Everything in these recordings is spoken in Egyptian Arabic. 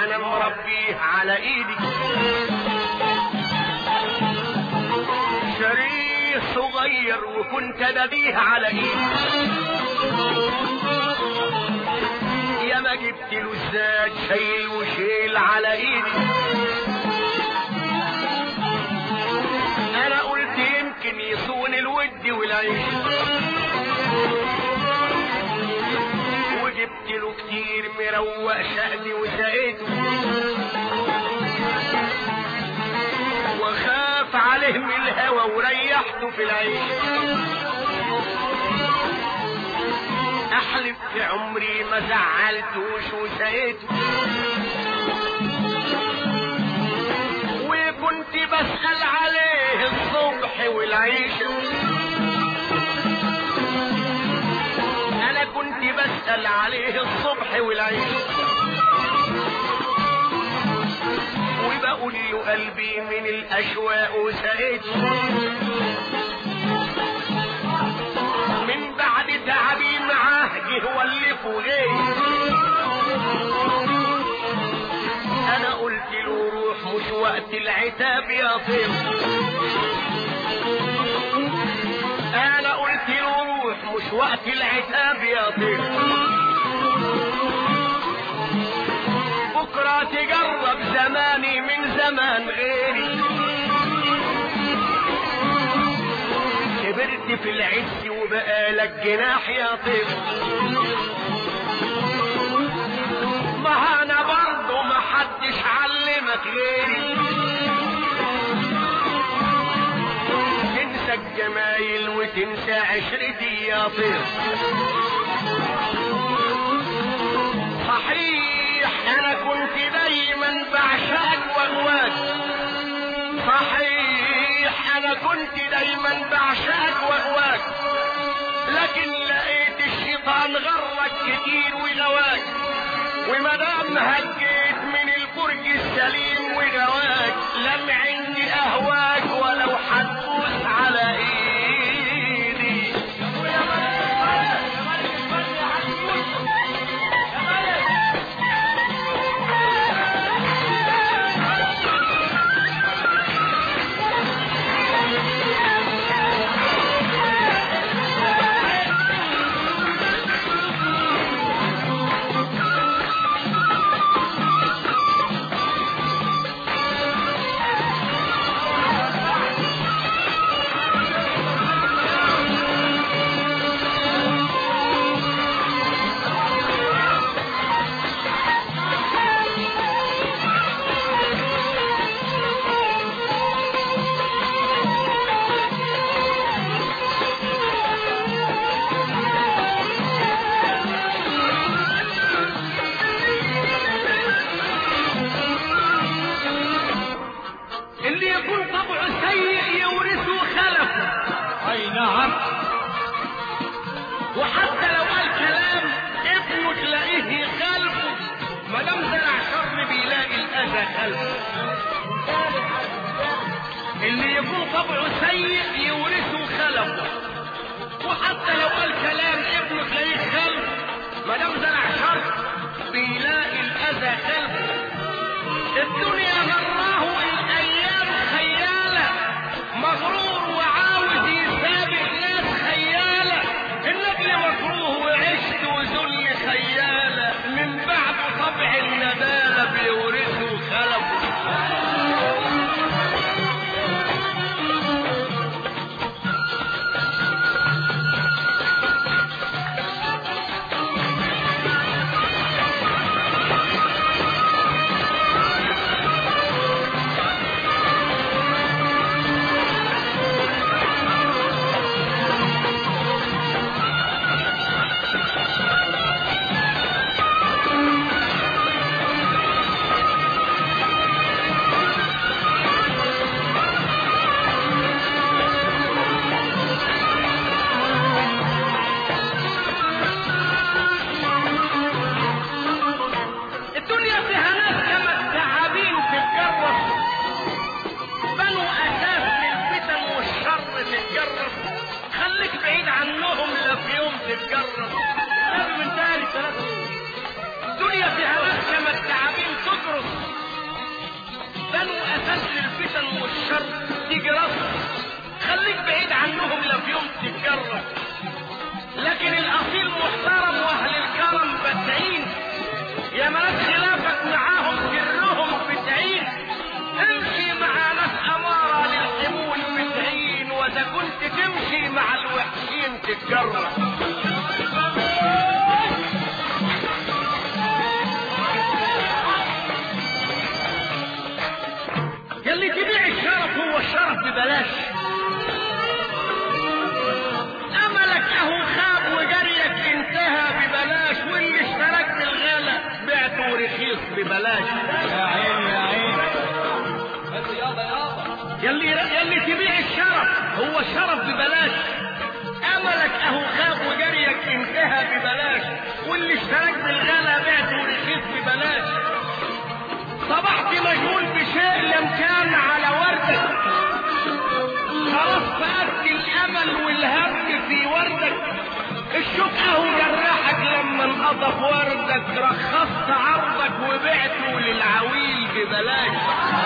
انا مربيه على ايدي شريف صغير وكنت نبيه على ايدي يا ما جبت له الزاد شيل وشيل على ايدي انا قلت يمكن يصون الود والعيش وجبت له كتير مروق شقدي وسقيته وخاف عليه من الهوى وريحته في العيش احلف في عمري ما زعلتوش وسقيته وكنت بسأل عليه الصبح والعيشة انا كنت بسأل عليه الصبح والعيشة وبقول له قلبي من الاشواق وسقيته من بعد تعبي معاه جه ولف وغير انا قلت له روح مش وقت العتاب يا طير انا قلت له روح مش وقت العتاب يا طير بكرة تجرب زماني من زمان غيري كبرت في العز وبقالك جناح يا طير ما انا برضه ما حدش علمك غيري تنسى الجمايل وتنسى عشرتي يا طير صحيح انا كنت دايما بعشقك واغواك صحيح انا كنت دايما بعشقك واغواك لكن لقيت الشيطان غرك كتير وغواك ومدام هجيت من البرج السليم وغواك لم عندي اهواك ولو حتبوس على ايدي اللي يكون طبعه سيء يورثه خلفه اي نعم وحتى لو قال كلام ابنه تلاقيه خلفه ما دام زرع شر بيلاقي الاذى خلفه اللي يكون طبعه سيء يورثه خلفه وحتى لو قال كلام ابنه تلاقيه خلفه ما دام زرع شر بيلاقي الاذى خلفه الدنيا غراه الايام خياله مغرور وعاوز يسابق ناس خياله النجل مكروه وعشت وذل خياله من بعد طبع الندالة بيورثه خلفه تتجرأ يلي تبيع الشرف هو الشرف ببلاش املك اهو خاب وجريك انتهى ببلاش واللي اشترك بالغلا بعته رخيص ببلاش يا عيني يا عيني بس يابا يابا يلي يلي تبيع الشرف هو الشرف ببلاش املك اهو خاب وجريك انتهى ببلاش واللي اشترك بالغلا بعته رخيص ببلاش صبحت مشغول بشيء لم كان على وردك خلاص فقدت الامل والهم في وردك الشوق اهو جرحك لما انقضف وردك رخصت عرضك وبعته للعويل ببلاش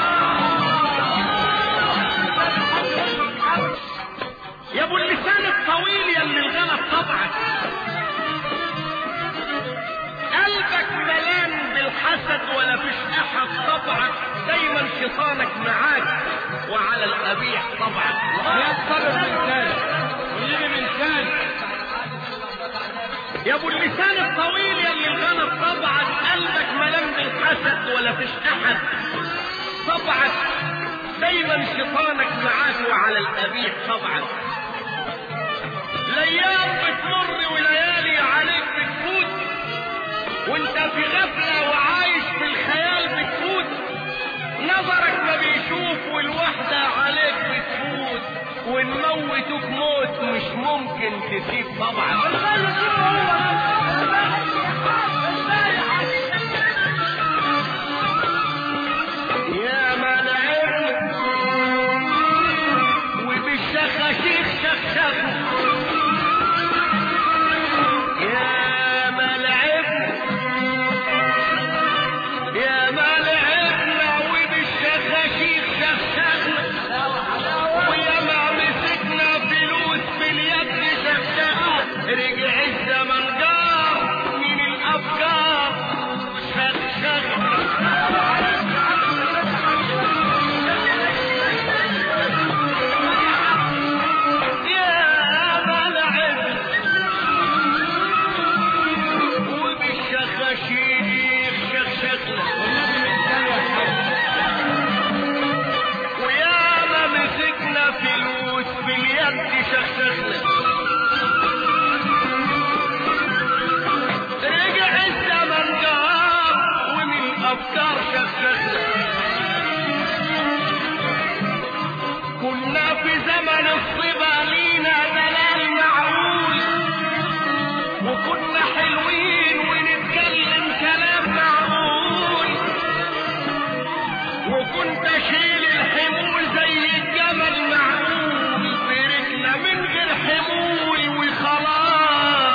يا ابو اللسان الطويل يا اللي الغلط طبعك قلبك ملان بالحسد ولا فيش احد طبعك دايما شيطانك معاك وعلى القبيح طبعك يا صبر من تاني ويجي من تاني يا ابو اللسان الطويل يا اللي الغلط طبعك قلبك ملان بالحسد ولا فيش احد طبعك دايما شيطانك معاك وعلى القبيح طبعك الايام بتمر وليالي عليك بتفوت وانت في غفلة وعايش في الخيال بتفوت نظرك ما بيشوف والوحدة عليك بتفوت ونموتك موت مش ممكن تسيب طبعا يا ملعب وبالشخاشيخ شخشخوا يا ملعب يا ملعبنا وبالشخاشيخ شخشخنا ويا ما مسكنا فلوس باليد شخشخنا رجع الزمن جار من الافكار شخشخنا يا ملعب وبالشخاشيخ شخشخنا ويا ما مسكنا فلوس باليد شخشخنا رجع الزمن جار ومن الافكار شخشخنا كنا في زمن الصبا لينا دلال معقول وكنا حلوين ونتكلم كلام معقول وكنت اشيل الحمول زي الجمل معقول فرقنا من غير حمول وخلاص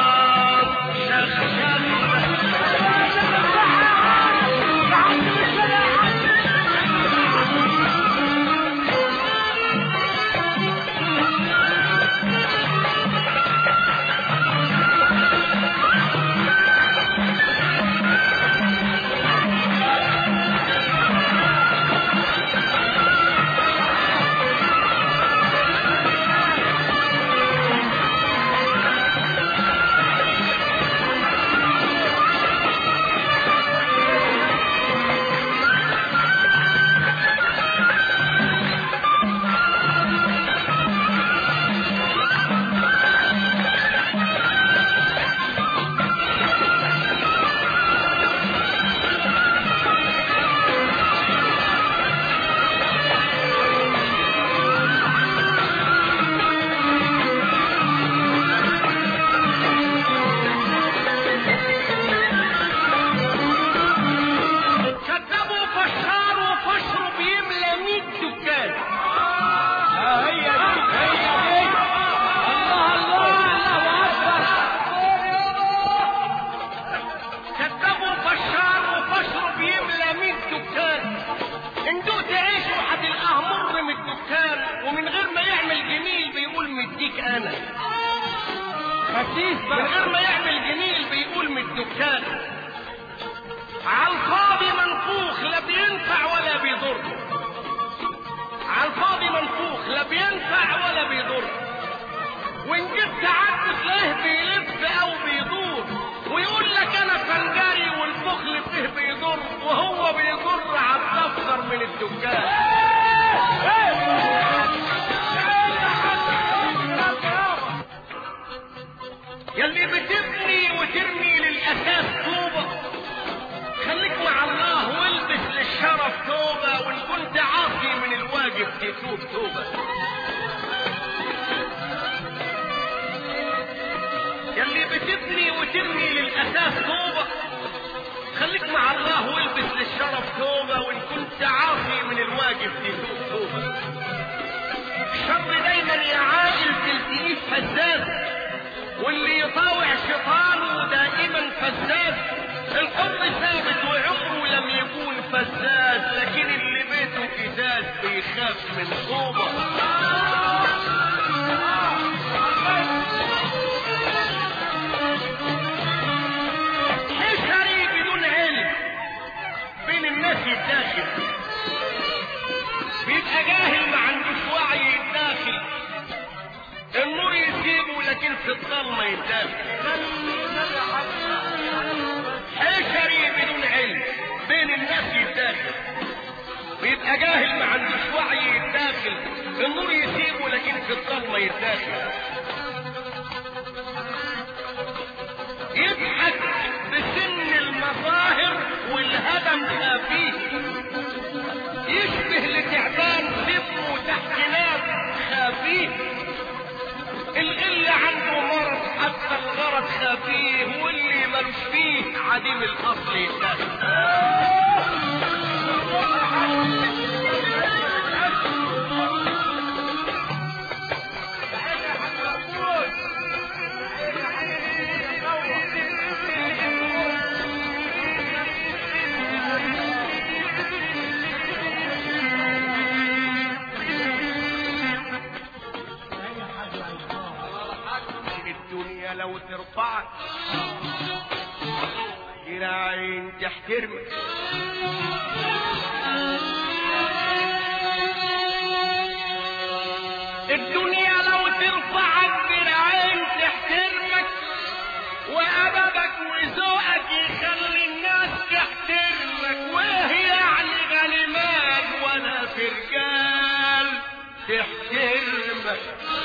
كذبوا فشار وفشر بيملى 100 دكان اه هي دي هي دي الله الله الله اكبر كذبوا فشار وفشر بيملى 100 دكان ان دقت عيش وهتلقاه مر من الدكان ومن غير ما يعمل جميل بيقول مديك انا خسيس من بقى غير ما يعمل جميل بيقول من الدكان على الفاضي منفوخ لا بينفع ولا بيضر على الفاضي منفوخ لا بينفع ولا بيضر وان جيت تعبت تلاقيه بيلف او بيدور ويقول لك انا فنجاري والبخل فيه بيضر وهو بيضر على الدفتر من الدكان يلي بتبني وترمي للاساس طوبه خليك مع الله والبس للشرف توبه وان كنت عاصي من الواجب تتوب توبه يلي بتبني وترمي للاساس طوبه خليك مع الله والبس للشرف توبه وان كنت عاصي من الواجب تتوب توبه الشر دايما يا عاقل تلتقيه فزاز واللي يطاوع شيطانه دائما فزاز الحب ثابت وعمره لم يكون فزاز لكن اللي بيته ازاز بيخاف من طوبه حشري بدون علم بين الناس يتداخل بيبقى جاهل ما عندوش وعي يتداخل النور يسيبه لكن في الضلمه يتداخل حشري بدون علم بين الناس يتداخل بيبقى جاهل ما عندوش وعي يتداخل النور يسيبه لكن في الضلمه يتداخل يضحك بسن المظاهر والهدم خفيف يشبه لتعبان سبه تحت ناس خفيف الغل عنده مرض حتى الغرض خفيف واللي ملوش فيه عديم الاصل يتاخد الدنيا لو ترفعك دراعين تحترمك الدنيا لو ترفعك دراعين تحترمك وأدبك وذوقك يخلي الناس تحترمك وايه يعني غنيمات ولا في رجال تحترمك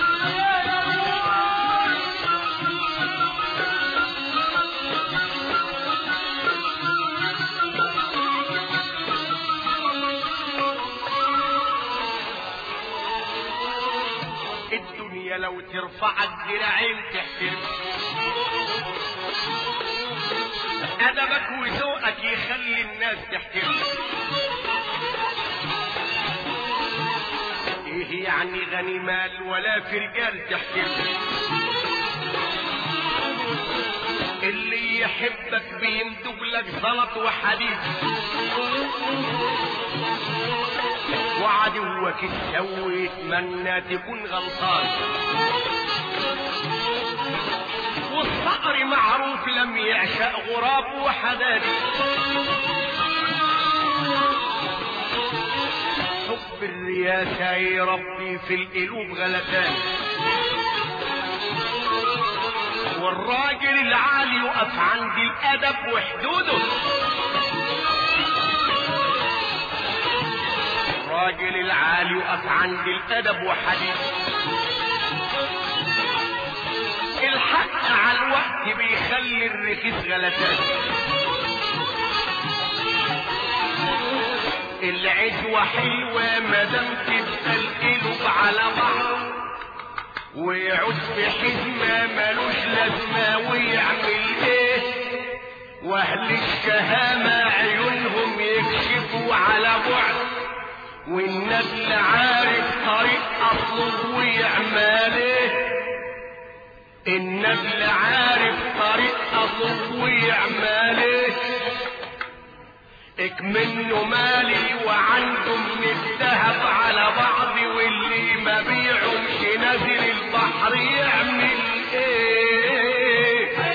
الدنيا لو ترفعك دراعين تحترمك أدبك وذوقك يخلي الناس تحترمك إيه يعني غني مال ولا في رجال تحترمك اللي يحبك بيندب لك زلط وحديد وعدوك تسوي يتمنى تكون غلطان والصقر معروف لم يعشق غراب وحداني حب الرياسة يربي في القلوب غلتان والراجل العالي يقف عند الأدب وحدوده الراجل العالي يقف عند الأدب وحديث الحق على الوقت بيخلي الرخيص غلتان العزوة حلوة مادام تبقى القلوب على بعض ويعود في حزمة ملوش لازمة ويعمل ايه واهل الشهامة عيونهم يكشفوا على بعد والنبل عارف طريق اصله ويعمله النبل عارف طريق اصله ويعمله اكمنه مالي وعنده من الذهب على بعض واللي ما بيعهمش نازل البحر يعمل ايه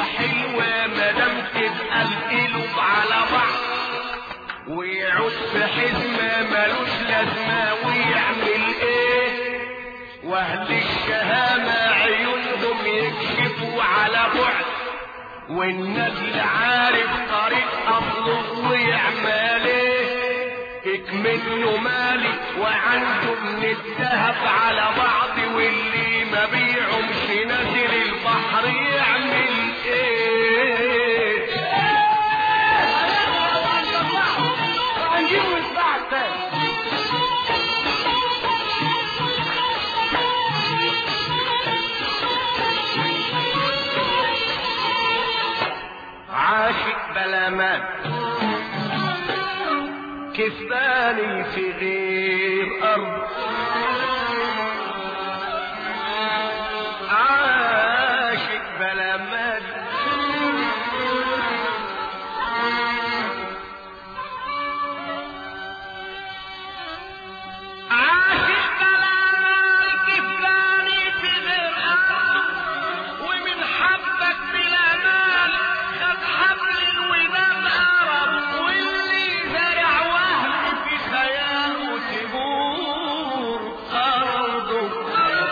حلوة مادام تبقى القلوب على بعض ويعود في حزمة ملوش لازمة ويعمل ايه واهل الشهامة عيونهم يكشفوا على بعد والنبي عارف طريق اصله ويعمل ايه اكمله مالي وعنده من الذهب على بعض واللي ما بيعمش نازل البحر يعمل ايه هنجيبه يتباع تاني عاشق بلا مال كفاني في غير أرض عاشق بلا مال عاشق بلا مال كفاني في غير أرض ومن حبك بلا مال خد حبل الوداد أرب واللي زرع وهم في خياله تبور أرضه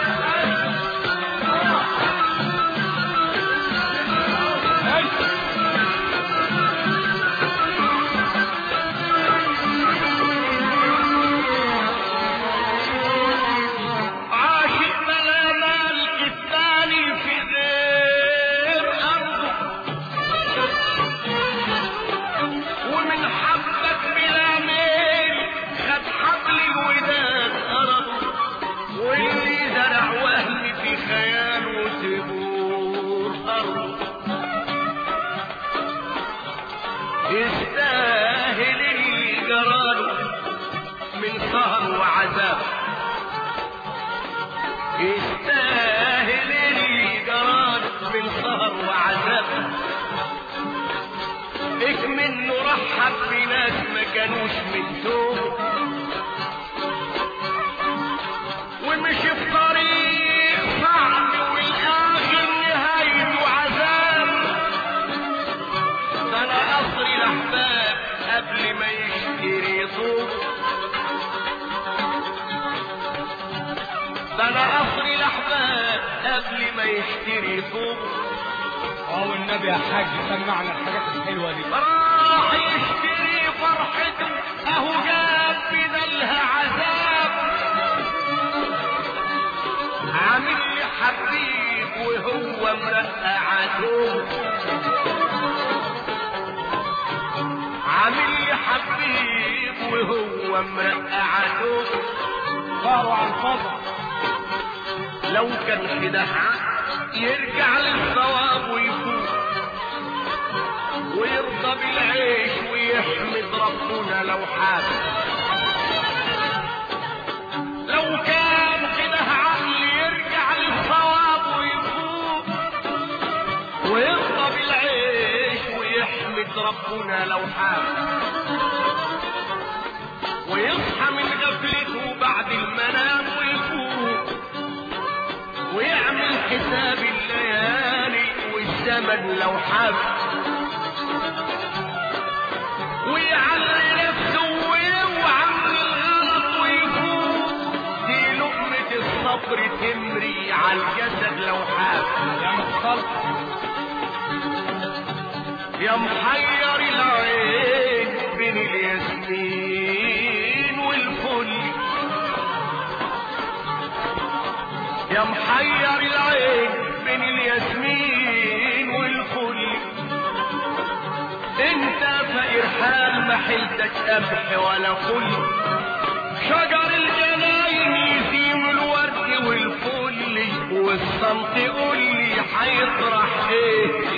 عاشق بلا مال كفاني في غير أرضه ومن حبك بلا ميل خد حبل الوداد أرض واللي زرع وهم في خياله تبور أرض يستاهل اللي جراله من سهر وعذاب يستاهل اللي جراله من سهر وعذاب إيه منه رحب بناس ما كانوش من توب ومشي في طريق صعب والآخر نهايته عذاب ده أنا قصري الأحباب قبل ما يشتري طوب ده أنا قصري الأحباب قبل ما يشتري طوب اه النبي يا حاج سمعنا الحاجات الحلوه دي راح يشتري فرحته اهو جاب بدلها عذاب عامل لي حبيب وهو مرقعته عامل لي حبيب وهو مرقعته فاروا عن فضل لو كان كده عقل يرجع للصواب ويفوق ويرضى بالعيش ويحمد ربنا لو حاب لو كان كده عقل يرجع للصواب ويفوق ويرضى بالعيش ويحمد ربنا لو حاب ويصحى من غفلته بعد المنام ويفوق ويعمل حساب الليالي والزمن لو حاب ويعلي نفسه ويوعى من الغلط ويفوق دي لقمة الصبر تمري على الجسد لو حاب يا مختلط يا محير العين بين الياسمين والفل يا محير العين بين الياسمين والفل انت فقير حال ما حلتك قمح ولا فل شجر الجناين يسيم الورد والفل والصمت قول لي هيطرح ايه